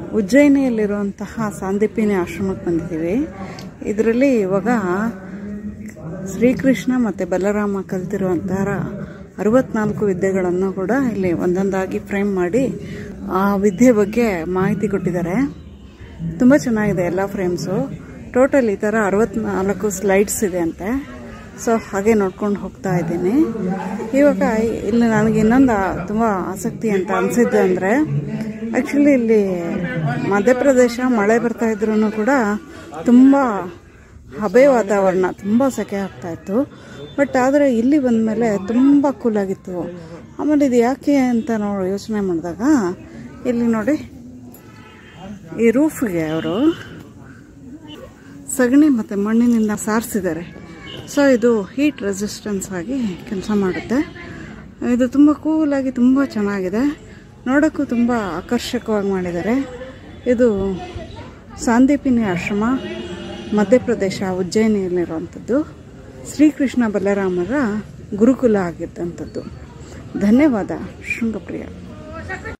ಉಜ್ಜಯಿನಿಯಲ್ಲಿರುವಂತಹ ಸಾಂದೀಪಿನಿ ಆಶ್ರಮಕ್ಕೆ ಬಂದಿದ್ದೀವಿ ಇದರಲ್ಲಿ ಇವಾಗ ಶ್ರೀಕೃಷ್ಣ ಮತ್ತು ಬಲರಾಮ ಕಲ್ತಿರುವಂತಹ ಅರವತ್ನಾಲ್ಕು ವಿದ್ಯೆಗಳನ್ನು ಕೂಡ ಇಲ್ಲಿ ಒಂದೊಂದಾಗಿ ಫ್ರೇಮ್ ಮಾಡಿ ಆ ವಿದ್ಯೆ ಬಗ್ಗೆ ಮಾಹಿತಿ ಕೊಟ್ಟಿದ್ದಾರೆ ತುಂಬ ಚೆನ್ನಾಗಿದೆ ಎಲ್ಲ ಫ್ರೇಮ್ಸು ಟೋಟಲ್ ಈ ಥರ ಅರವತ್ನಾಲ್ಕು ಸ್ಲೈಡ್ಸ್ ಇದೆ ಅಂತೆ ಸೊ ಹಾಗೆ ನೋಡ್ಕೊಂಡು ಹೋಗ್ತಾ ಇದ್ದೀನಿ ಇವಾಗ ಇಲ್ಲಿ ನನಗೆ ಇನ್ನೊಂದು ತುಂಬ ಆಸಕ್ತಿ ಅಂತ ಅನಿಸಿದ್ದು ಅಂದರೆ ಆ್ಯಕ್ಚುಲಿ ಇಲ್ಲಿ ಮಧ್ಯಪ್ರದೇಶ ಮಳೆ ಬರ್ತಾ ಇದ್ರೂ ಕೂಡ ತುಂಬ ಹಬೆ ವಾತಾವರಣ ತುಂಬ ಸೆಕೆ ಆಗ್ತಾ ಇತ್ತು ಬಟ್ ಆದರೆ ಇಲ್ಲಿ ಬಂದಮೇಲೆ ತುಂಬ ಕೂಲಾಗಿತ್ತು ಆಮೇಲೆ ಇದು ಯಾಕೆ ಅಂತ ನೋಡಿ ಯೋಚನೆ ಮಾಡಿದಾಗ ಇಲ್ಲಿ ನೋಡಿ ಈ ರೂಫ್ಗೆ ಅವರು ಸಗಣಿ ಮತ್ತು ಮಣ್ಣಿನಿಂದ ಸಾರಿಸಿದ್ದಾರೆ ಸೊ ಇದು ಹೀಟ್ ರೆಸಿಸ್ಟೆನ್ಸ್ ಆಗಿ ಕೆಲಸ ಮಾಡುತ್ತೆ ಇದು ತುಂಬ ಕೂಲಾಗಿ ತುಂಬ ಚೆನ್ನಾಗಿದೆ ನೋಡೋಕ್ಕೂ ತುಂಬ ಆಕರ್ಷಕವಾಗಿ ಮಾಡಿದ್ದಾರೆ ಇದು ಸಾಂದೀಪಿನಿ ಆಶ್ರಮ ಮಧ್ಯಪ್ರದೇಶ ಉಜ್ಜಯಿನಿಯಲ್ಲಿರುವಂಥದ್ದು ಶ್ರೀಕೃಷ್ಣ ಬಲರಾಮರ ಗುರುಕುಲ ಆಗಿದ್ದಂಥದ್ದು ಧನ್ಯವಾದ ಶೃಂಗಪ್ರಿಯ